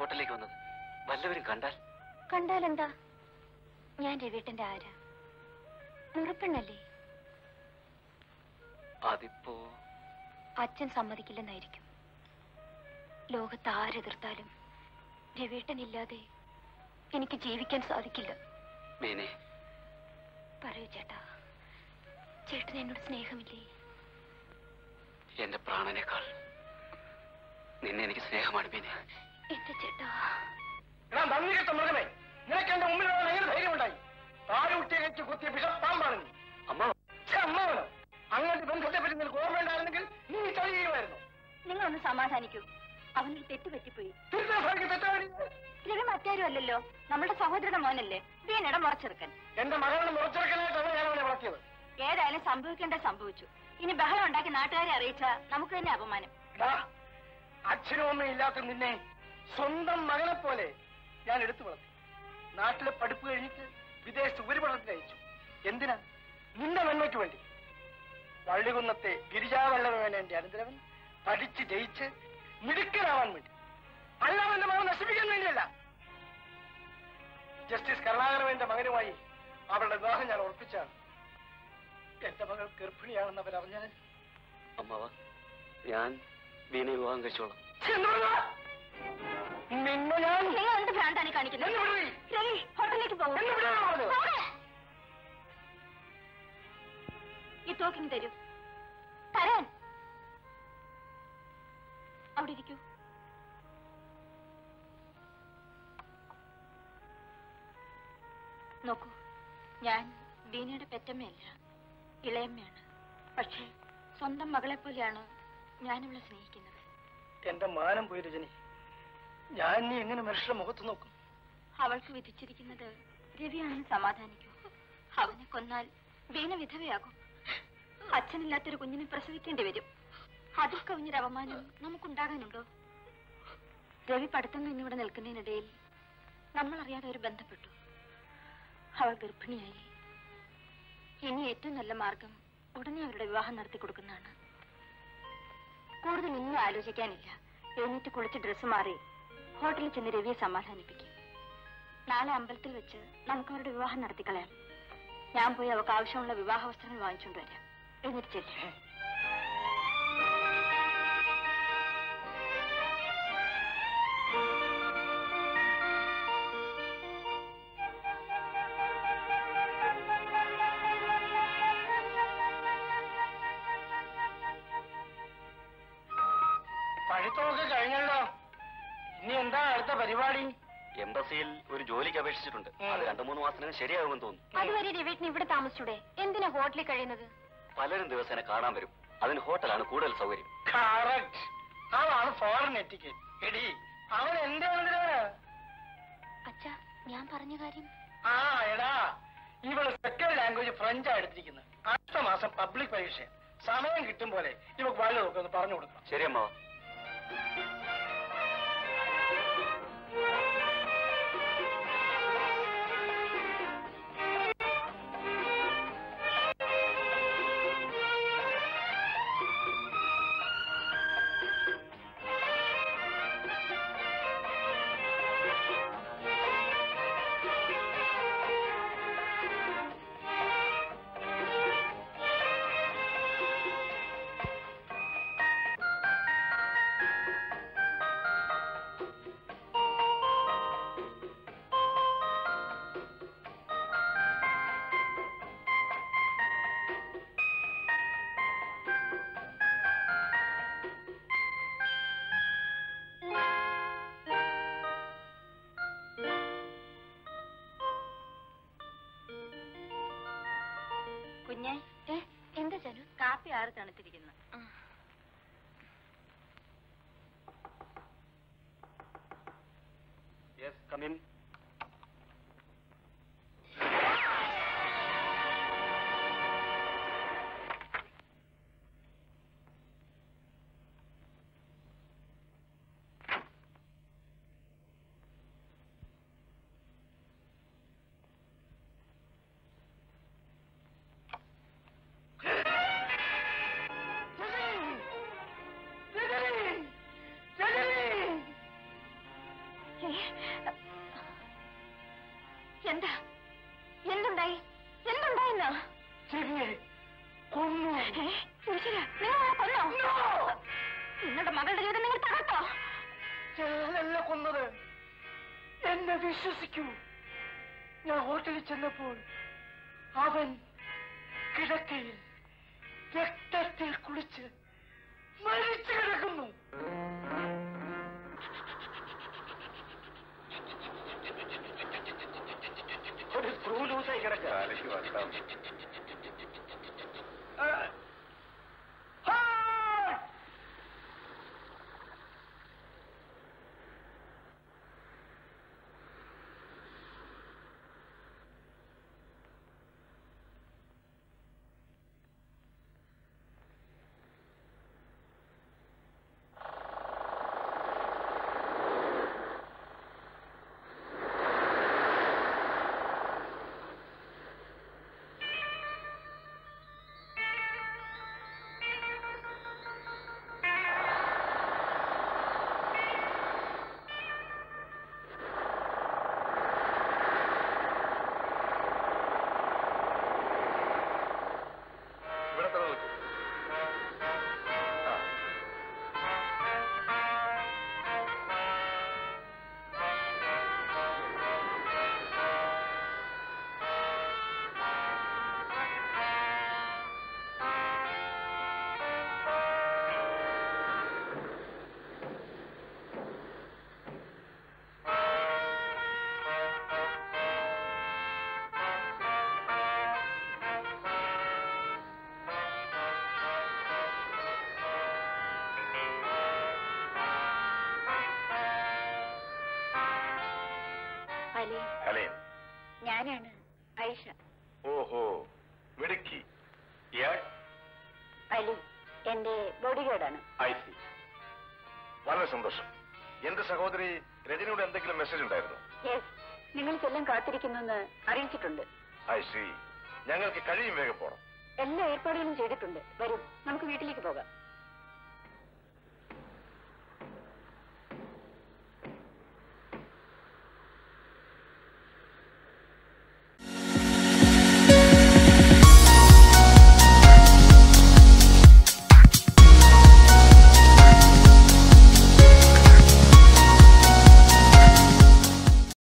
ഹോട്ടലിലേക്ക് വന്നത് വല്ലവരും കണ്ടാൽ കണ്ടാലെന്താ ഞാൻ രവീട്ടന്റെ ആരാ മുറപ്പെണ്ണല്ലേ അതിപ്പോ അച്ഛൻ സമ്മതിക്കില്ലെന്നായിരിക്കും ലോകത്ത് ആരെതിർത്താലും രവീട്ടനില്ലാതെ എനിക്ക് ജീവിക്കാൻ സാധിക്കില്ല മീനെ പറയൂ ചേട്ടാ ചേട്ടന് എന്നോട് സ്നേഹമില്ലേ എന്റെ പ്രാണനേക്കാൾ നിന്നെ എനിക്ക് സ്നേഹമാണ് മീനെ എന്റെ ചേട്ടാ എടാ നന്ദി കെട്ട മൃഗമേ നിനക്ക് എന്റെ മുമ്പിൽ വരാൻ എങ്ങനെ ധൈര്യം ഉണ്ടായി താഴെ കെട്ടി കുത്തിയ ബിഷപ്പാമ്പാണ് നീ അമ്മ ഛെ, അമ്മാവനോ അങ്ങനത്തെ ബന്ധത്തെ പറ്റി നിനക്ക് ഓർമ്മയുണ്ടായിരുന്നെങ്കിൽ നീ ചളി ചെയ്യുമായിരുന്നു നിങ്ങളൊന്ന് സമാധാനിക്കൂ അവനൊരു തെറ്റ് പറ്റിപ്പോയി തിരുത്താൻ സാധിക്കും തെറ്റാടി രവി മറ്റാരും അല്ലല്ലോ നമ്മുടെ സഹോദരന്റെ മോനല്ലേ വീണയുടെ മുറച്ചെറുക്കൻ എന്റെ മകളുടെ മുറച്ചിറക്കനായിട്ടാണ് ഞാൻ അവനെ വളർത്തിയത് ഏതായാലും സംഭവിക്കേണ്ട സംഭവിച്ചു ഇനി ബഹളം ഉണ്ടാക്കി നാട്ടുകാരെ അറിയിച്ച നമുക്ക് തന്നെ അപമാനം ഡാ, അച്ഛനും അമ്മയും ഇല്ലാത്ത നിന്നെ സ്വന്തം മകനെ പോലെ ഞാൻ എടുത്തു വളർത്തി നാട്ടിലെ പഠിപ്പ് കഴിഞ്ഞിട്ട് വിദേശത്ത് ഉപരിപഠനത്തിന് അയച്ചു എന്തിനാ നിന്റെ നന്മയ്ക്ക് വേണ്ടി വള്ളികുന്നത്തെ ഗിരിജാവല്ലഭൻ എന്റെ അനന്തരവൻ പഠിച്ച് ജയിച്ച് മിടുക്കനാവാൻ വേണ്ടി അല്ലാതെ എന്റെ മകൻ നശിപ്പിക്കാൻ വേണ്ടിയല്ല ജസ്റ്റിസ് കരുണാകരവന്റെ മകനുമായി അവളുടെ വിവാഹം ഞാൻ ഉറപ്പിച്ചാണ് എന്റെ മകൾ ഗർഭിണിയാണെന്ന് അവരറിഞ്ഞാൽ അമ്മാവ ഞാൻ വീണെ വിവാഹം കഴിച്ചോളാം നിന്നെ ഞാൻ നിങ്ങൾ എന്ത് ഭ്രാന്താണ് ഈ കാണിക്കുന്നത് എന്നെ വിടറി. രവി ഹോട്ടലിലേക്ക് പോകും എന്നെ വിടാനാ പറഞ്ഞത്? ഈ തോക്കിങ് തരൂ തരാൻ അവിടെ ഇരിക്കൂ നോക്കൂ ഞാൻ വീണയുടെ പെറ്റമ്മയല്ല ഇളയമ്മയാണ് പക്ഷേ സ്വന്തം മകളെ പോലെയാണ് ഞാനിവളെ സ്നേഹിക്കുന്നത് എന്റെ മാനം പോയി രജനി ഞാൻ നീ എങ്ങനെ മനുഷ്യരുടെ മുഖത്ത് നോക്കും അവൾക്ക് വിധിച്ചിരിക്കുന്നത് രവിയാണെന്ന് സമാധാനിക്കൂ അവനെ കൊന്നാൽ വീണ വിധവയാകും അച്ഛനില്ലാത്തൊരു കുഞ്ഞിനെ പ്രസവിക്കേണ്ടി വരും അതിൽ കവിഞ്ഞൊരു അപമാനം നമുക്കുണ്ടാകാനുണ്ടോ രവി പഠിത്തം കഴിഞ്ഞിവിടെ നിൽക്കുന്നതിനിടയിൽ നമ്മൾ അറിയാതെ ഒരു ബന്ധപ്പെട്ടു അവൾ ഗർഭിണിയായി ഇനി ഏറ്റവും നല്ല മാർഗം ഉടനെ അവരുടെ വിവാഹം നടത്തി കൊടുക്കുന്നതാണ് കൂടുതൽ ഒന്നും ആലോചിക്കാനില്ല എഴുന്നേറ്റ് കുളിച്ച് ഡ്രസ്സ് മാറി ഹോട്ടലിൽ ചെന്ന് രവിയെ സമാധാനിപ്പിക്കും നാളെ അമ്പലത്തിൽ വെച്ച് നമുക്ക് അവരുടെ വിവാഹം നടത്തിക്കളയാം ഞാൻ പോയി അവർക്ക് ആവശ്യമുള്ള വിവാഹ വസ്ത്രങ്ങൾ വാങ്ങിച്ചുകൊണ്ട് വരാം എന്നിട്ട് ചെല്ലേ പഠിത്തമൊക്കെ കഴിഞ്ഞല്ലോ ഇനി എന്താ അടുത്ത പരിപാടി എംബസിയിൽ ഒരു ജോലിക്ക് അപേക്ഷിച്ചിട്ടുണ്ട് ഉം. അത് രണ്ടു മൂന്ന് മാസത്തിനകം ശരിയാകുമെന്ന് തോന്നുന്നു അതുവരെ രവീട്ടിന് ഇവിടെ താമസിച്ചൂടെ എന്തിനാ ഹോട്ടലിൽ കഴിയുന്നത് പലരും ദിവസേന കാണാൻ വരും അതിന് ഹോട്ടലാണ് കൂടുതൽ സൗകര്യം കറക്റ്റ് അതാണ് ഫോറിൻ എറ്റിക്കറ്റ് എടി അവൻ എന്റെ എന്തിനാണ് അച്ഛാ ഞാൻ പറഞ്ഞ കാര്യം ആ എടാ ഇവള് സെക്കൻഡ് ലാംഗ്വേജ് ഫ്രഞ്ചാ എടുത്തിരിക്കുന്നത് അടുത്ത മാസം പബ്ലിക് പരീക്ഷ സമയം കിട്ടും പോലെ ഇവക്ക് വല്ലതൊക്കെ ഒന്ന് പറഞ്ഞു കൊടുക്കണം ശരി അമ്മാവ കുഞ്ഞെ ഏ എന്താ ജനു കാപ്പി ആറ് തണുത്തിരിക്കുന്നു യെസ് കമിൻ എന്താ എന്തുണ്ടായി എന്തുണ്ടായിന്ന് രവിയെ കൊന്നു ഏ? ഈശ്വരാ, നിങ്ങൾ അവളെ കൊന്നോ നിങ്ങളുടെ മകളുടെ ജീവിതം നിങ്ങൾ തകർത്തോ ഞാനല്ല കൊന്നത് എന്നെ വിശ്വസിക്കൂ ഞാൻ ഹോട്ടലിൽ ചെന്നപ്പോൾ അവൻ കിടക്കയിൽ രക്തത്തിൽ കുളിച്ച് മരിച്ചു കിടക്കുന്നു ഒരു സ്ക്രൂ ലൂസായി കിടക്കുക ഇവിടെ തന്നെ നിൽക്കൂ ആ. അലി ഹലേൻ ഞാനാണ് ഐഷ ഓഹോ മിടുക്കി ഇയാൾ അലി എന്റെ ബോഡി ഗാർഡാണ് ഐ സി വളരെ സന്തോഷം എന്റെ സഹോദരി രജനിയുടെ എന്തെങ്കിലും മെസ്സേജ് ഉണ്ടായിരുന്നു യെസ് നിങ്ങൾ ചെല്ലാൻ കാത്തിരിക്കുന്നെന്ന് അറിയിച്ചിട്ടുണ്ട് ഐ സി ഞങ്ങൾക്ക് കഴിയും വേഗം പോണം എല്ലാ ഏർപ്പാടുകളും ചെയ്തിട്ടുണ്ട് വരും നമുക്ക് വീട്ടിലേക്ക് പോകാം